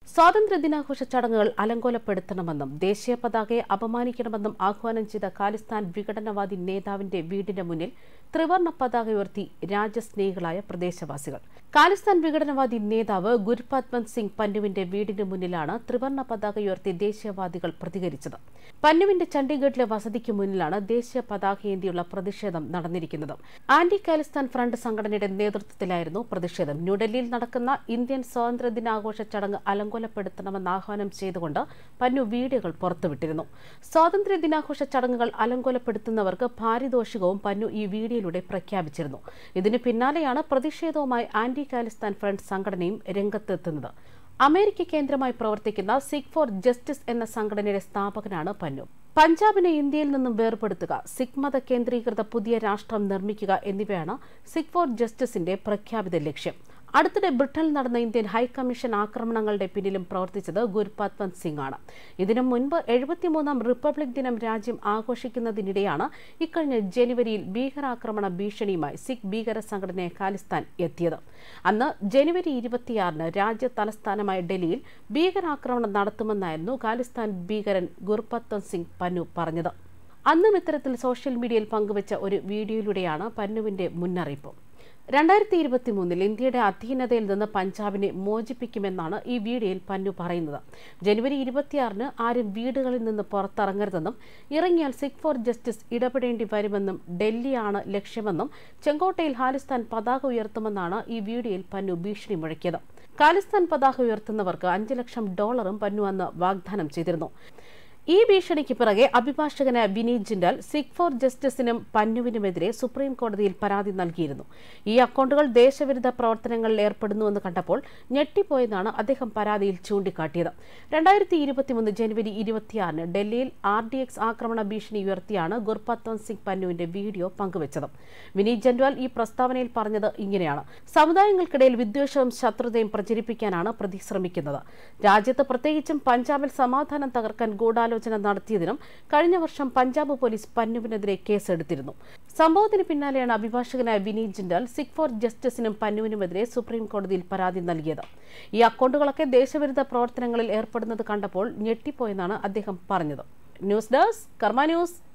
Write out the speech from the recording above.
സ്വാതന്ത്ര്യ ദിനാഘോഷ ചടങ്ങുകൾ അലങ്കോലപ്പെടുത്തണമെന്നും ദേശീയ പതാകയെ അപമാനിക്കണമെന്നും ആഹ്വാനം ചെയ്ത ഖാലിസ്ഥാൻ വിഘടനവാദി നേതാവിന്റെ വീടിന് മുന്നിൽ ത്രിവർണ പതാക ഉയർത്തി രാജ്യസ്നേഹികളായ പ്രദേശവാസികൾ ഖാലിസ്ഥാൻ വിഘടനവാദി നേതാവ് ഗുരുപാത്മന്ത് സിംഗ് പന്നുവിന്റെ വീടിന് മുന്നിലാണ് ത്രിവർണ പതാക ഉയർത്തി ദേശീയവാദികൾ പ്രതികരിച്ചത് പന്നുവിന്റെ ചണ്ഡീഗഡിലെ വസതിക്ക് മുന്നിലാണ് ദേശീയ പതാകയേന്തിയുള്ള പ്രതിഷേധം നടന്നിരിക്കുന്നത് ആന്റി ഖാലിസ്ഥാൻ ഫ്രണ്ട് സംഘടനയുടെ നേതൃത്വത്തിലായിരുന്നു പ്രതിഷേധം ന്യൂഡൽഹിയിൽ നടക്കുന്ന ഇന്ത്യൻ സ്വാതന്ത്ര്യ ദിനാഘോഷ ചടങ്ങ് അലങ്കോലപ്പെടുത്തണമെന്ന് ആഹ്വാനം ചെയ്തുകൊണ്ട് പന്നു വീഡിയോകൾ പുറത്തുവിട്ടിരുന്നു സ്വാതന്ത്ര്യ ദിനാഘോഷ ചടങ്ങുകൾ അലങ്കോലപ്പെടുത്തുന്നവർക്ക് പാരിതോഷികവും പന്നു ഈ വീഡിയോയിലൂടെ പ്രഖ്യാപിച്ചിരുന്നു ഇതിന് പിന്നാലെയാണ് പ്രതിഷേധവുമായി ആന്റി ഖാലിസ്ഥാൻ ഫ്രണ്ട് സംഘടനയും രംഗത്തെത്തുന്നത് അമേരിക്ക കേന്ദ്രമായി പ്രവർത്തിക്കുന്ന സിഖ് ഫോർ ജസ്റ്റിസ് എന്ന സംഘടനയുടെ സ്ഥാപകനാണ് പന്നു പഞ്ചാബിനെ ഇന്ത്യയിൽ നിന്നും വേർപെടുത്തുക സിഖ് മത കേന്ദ്രീകൃത പുതിയ രാഷ്ട്രം നിർമ്മിക്കുക എന്നിവയാണ് സിഖ് ഫോർ ജസ്റ്റിസിന്റെ പ്രഖ്യാപിത ലക്ഷ്യം അടുത്തിടെ ബ്രിട്ടനിൽ നടന്ന ഇന്ത്യൻ ഹൈക്കമ്മീഷൻ ആക്രമണങ്ങളുടെ പിന്നിലും പ്രവർത്തിച്ചത് ഗുരുപാത്വന്ത് സിംഗ് ആണ് ഇതിനു മുൻപ് എഴുപത്തിമൂന്നാം റിപ്പബ്ലിക് ദിനം രാജ്യം ആഘോഷിക്കുന്നതിനിടെയാണ് ഇക്കഴിഞ്ഞ ജനുവരിയിൽ ഭീകരാക്രമണ ഭീഷണിയുമായി സിഖ് ഭീകര സംഘടനയെ ഖാലിസ്ഥാൻ എത്തിയത് അന്ന് ജനുവരി ഇരുപത്തിയാറിന് രാജ്യ തലസ്ഥാനമായ ഡൽഹിയിൽ ഭീകരാക്രമണം നടത്തുമെന്നായിരുന്നു ഖാലിസ്ഥാൻ ഭീകരൻ ഗുർപത്വന്ത് സിംഗ് പന്നു പറഞ്ഞത് അന്നും ഇത്തരത്തിൽ സോഷ്യൽ മീഡിയയിൽ പങ്കുവച്ച ഒരു വീഡിയോയിലൂടെയാണ് പന്നുവിന്റെ മുന്നറിയിപ്പ് രണ്ടായിരത്തി ഇരുപത്തി മൂന്നിൽ ഇന്ത്യയുടെ അധീനതയിൽ നിന്ന് പഞ്ചാബിനെ മോചിപ്പിക്കുമെന്നാണ് ഈ വീഡിയോയിൽ പന്നു പറയുന്നത് ജനുവരി ഇരുപത്തിയാറിന് ആരും വീടുകളിൽ നിന്ന് പുറത്തിറങ്ങരുതെന്നും ഇറങ്ങിയാൽ സിഖ് ഫോർ ജസ്റ്റിസ് ഇടപെടേണ്ടി വരുമെന്നും ഡൽഹിയാണ് ലക്ഷ്യമെന്നും ചെങ്കോട്ടയിൽ ഖാലിസ്ഥാൻ പതാക ഉയർത്തുമെന്നാണ് ഈ വീഡിയോയിൽ പന്നു ഭീഷണി മുഴക്കിയത് ഖാലിസ്ഥാൻ പതാക ഉയർത്തുന്നവർക്ക് അഞ്ച് ലക്ഷം ഡോളറും പന്നു അന്ന് വാഗ്ദാനം ചെയ്തിരുന്നു ഈ ഭീഷണിക്ക് പിറകെ അഭിഭാഷകനായ വിനീത് ജിൻഡാൽ സിഖ് ഫോർ ജസ്റ്റിസിനും പന്നുവിനുമെതിരെ സുപ്രീം കോടതിയിൽ പരാതി നൽകിയിരുന്നു ഈ അക്കൗണ്ടുകൾ ദേശവിരുദ്ധ പ്രവർത്തനങ്ങളിൽ ഏർപ്പെടുന്നുവെന്ന് കണ്ടപ്പോൾ ഞെട്ടിപ്പോയെന്നാണ് അദ്ദേഹം പരാതിയിൽ ചൂണ്ടിക്കാട്ടിയത് രണ്ടായിരത്തി ഇരുപത്തിമൂന്ന് ജനുവരി ഇരുപത്തിയാറിന് ഡൽഹിയിൽ ആർ ഡി എക്സ് ആക്രമണ ഭീഷണി ഉയർത്തിയാണ് ഗുർപത്വന്ത് സിംഗ് പന്നുവിന്റെ വീഡിയോ പങ്കുവച്ചത് വിനീത് ജൻവാൽ ഈ പ്രസ്താവനയിൽ പറഞ്ഞത് ഇങ്ങനെയാണ് സമുദായങ്ങൾക്കിടയിൽ വിദ്വേഷവും ശത്രുതയും പ്രചരിപ്പിക്കാനാണ് പ്രതി ശ്രമിക്കുന്നത് രാജ്യത്ത് പ്രത്യേകിച്ചും പഞ്ചാബിൽ സമാധാനം തകർക്കാൻ ഗൂഢാലോചന ഗൂഢാലോചന നടത്തിയതിനും കഴിഞ്ഞ വർഷം പഞ്ചാബ് പോലീസ് പന്നുവിനെതിരെ കേസെടുത്തിരുന്നു സംഭവത്തിന് പിന്നാലെയാണ് അഭിഭാഷകനായ വിനീത് ജിൻഡാൽ സിഖ് ഫോർ ജസ്റ്റിസിനും പന്നുവിനുമെതിരെ സുപ്രീം കോടതിയിൽ പരാതി നൽകിയത് ഈ അക്കൗണ്ടുകളൊക്കെ ദേശവിരുദ്ധ പ്രവർത്തനങ്ങളിൽ ഏർപ്പെടുന്നത് കണ്ടപ്പോൾ ഞെട്ടിപ്പോയെന്നാണ് അദ്ദേഹം പറഞ്ഞത് ന്യൂസ് ഡെസ്ക് കർമ്മ ന്യൂസ്